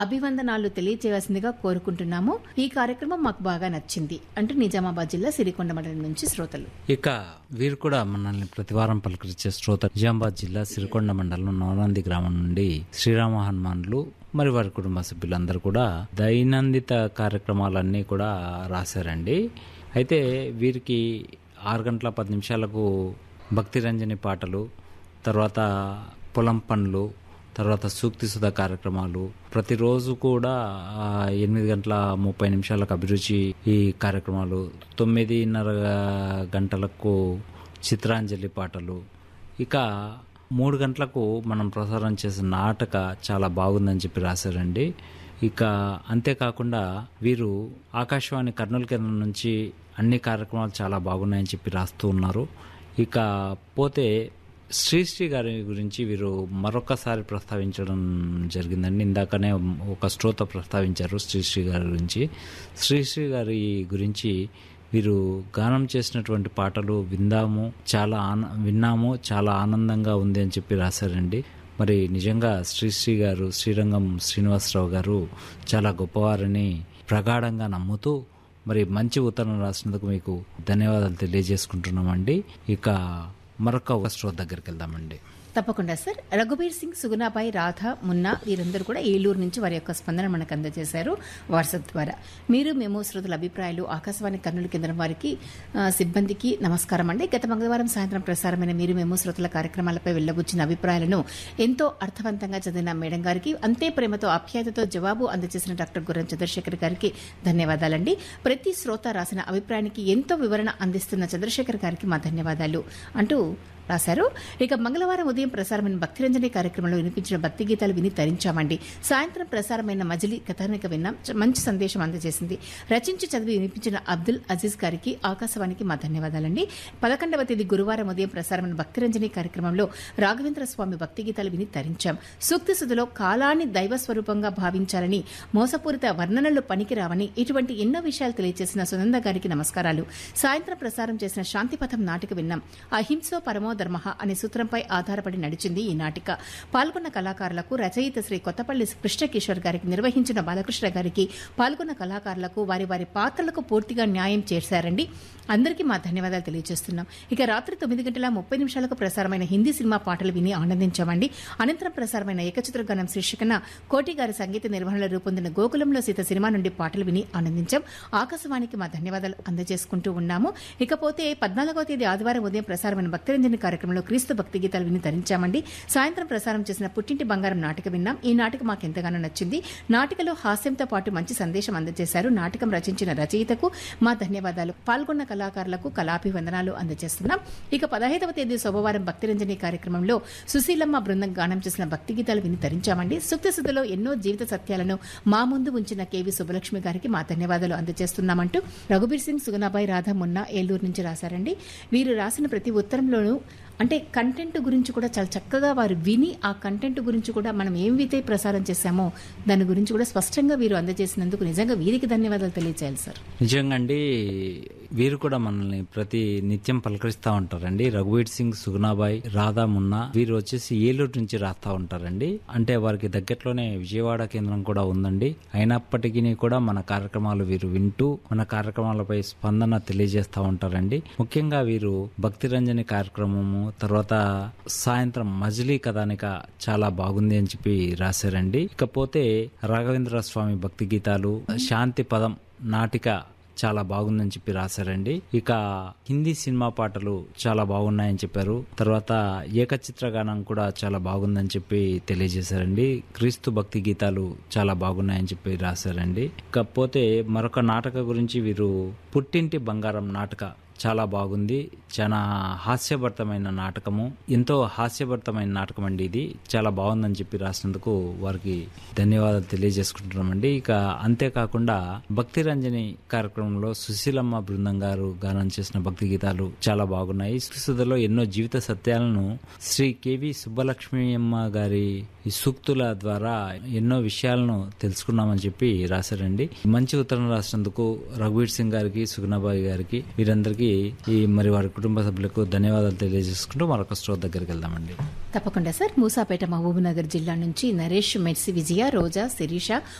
అభివందనాలు తెలియజేయవలసిందిగా కోరుకుంటున్నాము ఈ కార్యక్రమం మాకు బాగా నచ్చింది అంటూ నిజామాబాద్ జిల్లా సిరికొండ మండలం నుంచి శ్రోతలు ఇక వీరు కూడా మనల్ని ప్రతివారం పలకరించే శ్రోత నిజామాబాద్ జిల్లా సిరికొండ మండలం నవనంది గ్రామం నుండి శ్రీరామ హనుమాన్లు మరి వారి కుటుంబ సభ్యులందరూ కూడా దైనందిత కార్యక్రమాలన్నీ కూడా రాశారండి అయితే వీరికి ఆరు గంటల పది నిమిషాలకు భక్తి రంజని పాటలు తర్వాత పొలం పనులు తర్వాత సూక్తి సుధా కార్యక్రమాలు ప్రతిరోజు కూడా ఆ, ఎనిమిది గంటల ముప్పై నిమిషాలకు అభిరుచి ఈ కార్యక్రమాలు తొమ్మిదిన్నర గంటలకు చిత్రాంజలి పాటలు ఇక మూడు గంటలకు మనం ప్రసారం చేసిన నాటక చాలా బాగుందని చెప్పి రాశారండి ఇక అంతేకాకుండా వీరు ఆకాశవాణి కర్నూలు కేంద్రం నుంచి అన్ని కార్యక్రమాలు చాలా బాగున్నాయని చెప్పి రాస్తూ ఉన్నారు ఇక పోతే శ్రీశ్రీ గారి గురించి వీరు మరొకసారి ప్రస్తావించడం జరిగిందండి ఇందాకనే ఒక శ్రోత ప్రస్తావించారు శ్రీశ్రీ గారి గురించి శ్రీశ్రీ గారి గురించి వీరు గానం చేసినటువంటి పాటలు విందాము చాలా ఆన విన్నాము చాలా ఆనందంగా ఉంది అని చెప్పి రాశారండి మరి నిజంగా శ్రీశ్రీ గారు శ్రీరంగం శ్రీనివాసరావు గారు చాలా గొప్పవారని ప్రగాఢంగా నమ్ముతూ మరి మంచి ఉత్తరం రాసినందుకు మీకు ధన్యవాదాలు తెలియజేసుకుంటున్నామండి ఇక మరొక శ్రోత దగ్గరికి వెళ్దామండి తప్పకుండా సార్ రఘుబీర్ సింగ్ సుగుణాబాయి రాధ మున్నా వీరందరూ కూడా ఏలూరు నుంచి వారి యొక్క స్పందన మనకు అందజేశారు వాట్సాప్ ద్వారా మీరు మేము శ్రోతల అభిప్రాయాలు ఆకాశవాణి కర్నూలు కేంద్రం వారికి ఆ, సిబ్బందికి నమస్కారం అండి గత మంగళవారం సాయంత్రం ప్రసారమైన మీరు మేము శ్రోతల కార్యక్రమాలపై వెళ్లబుచ్చిన అభిప్రాయాలను ఎంతో అర్థవంతంగా చదివిన మేడం గారికి అంతే ప్రేమతో ఆప్యాయతతో జవాబు అందజేసిన డాక్టర్ గుర్రం చంద్రశేఖర్ గారికి ధన్యవాదాలండి ప్రతి శ్రోత రాసిన అభిప్రాయానికి ఎంతో వివరణ అందిస్తున్న చంద్రశేఖర్ గారికి మా ధన్యవాదాలు అంటూ రాశారు ఇక మంగళవారం ఉదయం ప్రసారమైన భక్తిరంజని కార్యక్రమంలో వినిపించిన భక్తి గీతాలు విని తరించామండి సాయంత్రం ప్రసారమైన మజిలీ కథానిక విన్నాం చ- మంచి సందేశం అందజేసింది రచించి చదివి వినిపించిన అబ్దుల్ అజీజ్ గారికి ఆకాశవాణికి మా ధన్యవాదాలండి పదకొండవ తేదీ గురువారం ఉదయం ప్రసారమైన భక్తిరంజని కార్యక్రమంలో రాఘవేంద్ర స్వామి భక్తి గీతాలు విని తరించాం సూక్తి సుధిలో కాలాన్ని దైవ స్వరూపంగా భావించాలని మోసపూరిత వర్ణనలు పనికిరావని ఇటువంటి ఎన్నో విషయాలు తెలియజేసిన సునంద గారికి నమస్కారాలు సాయంత్రం ప్రసారం చేసిన శాంతిపథం నాటిక విన్నాం అహింసో పరమో ధర్మ అనే సూత్రంపై ఆధారపడి నడిచింది ఈ నాటిక పాల్గొన్న కళాకారులకు రచయిత శ్రీ కొత్తపల్లి కృష్ణకిషోర్ గారికి నిర్వహించిన బాలకృష్ణ గారికి పాల్గొన్న కళాకారులకు వారి వారి పాత్రలకు పూర్తిగా న్యాయం చేశారండి అందరికీ మా ధన్యవాదాలు తెలియజేస్తున్నాం ఇక రాత్రి తొమ్మిది గంటల ముప్పై నిమిషాలకు ప్రసారమైన హిందీ సినిమా పాటలు విని ఆనందించామండి అనంతరం ప్రసారమైన ఏకచిత్ర గానం శీర్షికన కోటి గారి సంగీత నిర్వహణలో రూపొందిన గోకులంలో సీత సినిమా నుండి పాటలు విని ఆనందించాం ఆకాశవాణికి మా ధన్యవాదాలు అందజేసుకుంటూ ఉన్నాము ఇకపోతే పద్నాలుగవ తేదీ ఆదివారం ఉదయం ప్రసారమైన భక్తిరంజని కార్యక్రమంలో క్రీస్తు భక్తి గీతాలు విని తరించామండి సాయంత్రం ప్రసారం చేసిన పుట్టింటి బంగారం నాటిక విన్నాం ఈ నాటిక మాకు ఎంతగానో నచ్చింది నాటికలో హాస్యంతో పాటు మంచి సందేశం అందజేశారు నాటకం రచించిన రచయితకు మా ధన్యవాదాలు పాల్గొన్న కళాకారులకు కళాభివందనాలు అందజేస్తున్నాం ఇక పదహైదవ తేదీ సోమవారం భక్తిరంజని కార్యక్రమంలో సుశీలమ్మ బృందం గానం చేసిన భక్తి గీతాలు విని తరించామండి సుక్తశుద్ధిలో ఎన్నో జీవిత సత్యాలను మా ముందు ఉంచిన కేవి సుబ్బలక్ష్మి గారికి మా ధన్యవాదాలు అందజేస్తున్నామంటూ రఘుబీర్ సింగ్ సుగనాబాయి రాధా మున్నా ఏలూరు నుంచి రాశారండి వీరు రాసిన ప్రతి ఉత్తరంలోనూ అంటే కంటెంట్ గురించి కూడా చాలా చక్కగా వారు విని ఆ కంటెంట్ గురించి కూడా మనం ఏం వితే ప్రసారం చేశామో దాని గురించి కూడా స్పష్టంగా వీరు అందజేసినందుకు నిజంగా వీరికి ధన్యవాదాలు తెలియజేయాలి సార్ నిజంగా అండి వీరు కూడా మనల్ని ప్రతి నిత్యం పలకరిస్తూ ఉంటారండి రఘువీర్ సింగ్ సుగుణాబాయ్ రాధా మున్నా వీరు వచ్చేసి ఏలూరు నుంచి రాస్తా ఉంటారండి అంటే వారికి దగ్గరలోనే విజయవాడ కేంద్రం కూడా ఉందండి అయినప్పటికీ కూడా మన కార్యక్రమాలు వీరు వింటూ మన కార్యక్రమాలపై స్పందన తెలియజేస్తా ఉంటారండి ముఖ్యంగా వీరు భక్తి రంజని కార్యక్రమము తర్వాత సాయంత్రం మజిలీ కథానిక చాలా బాగుంది అని చెప్పి రాశారండి ఇకపోతే రాఘవేంద్ర స్వామి భక్తి గీతాలు శాంతి పదం నాటిక చాలా బాగుందని చెప్పి రాశారండి ఇక హిందీ సినిమా పాటలు చాలా బాగున్నాయని చెప్పారు తర్వాత ఏకచిత్ర గానం కూడా చాలా బాగుందని చెప్పి తెలియజేశారండి క్రీస్తు భక్తి గీతాలు చాలా బాగున్నాయని చెప్పి రాశారండి ఇకపోతే మరొక నాటక గురించి వీరు పుట్టింటి బంగారం నాటక చాలా బాగుంది చాలా హాస్యభరితమైన నాటకము ఎంతో హాస్యభరితమైన నాటకం అండి ఇది చాలా బాగుందని చెప్పి రాసినందుకు వారికి ధన్యవాదాలు తెలియజేసుకుంటున్నామండి ఇక అంతేకాకుండా భక్తి రంజని కార్యక్రమంలో సుశీలమ్మ బృందం గారు గానం చేసిన భక్తి గీతాలు చాలా బాగున్నాయి సుసుధలో ఎన్నో జీవిత సత్యాలను శ్రీ కేవి సుబ్బలక్ష్మి అమ్మ గారి ఈ సూక్తుల ద్వారా ఎన్నో విషయాలను తెలుసుకున్నామని చెప్పి రాశారండి మంచి ఉత్తరం రాసినందుకు రఘువీర్ సింగ్ గారికి సుగుణాబాయి గారికి వీరందరికీ ఈ మరి వారి కుటుంబ సభ్యులకు ధన్యవాదాలు తెలియజేసుకుంటూ మరొక స్టోర్ దగ్గరికి వెళ్దామండి తప్పకుండా సార్ మూసాపేట మహబూబ్ నగర్ జిల్లా నుంచి నరేష్ మెర్సి విజయ రోజా శిరీష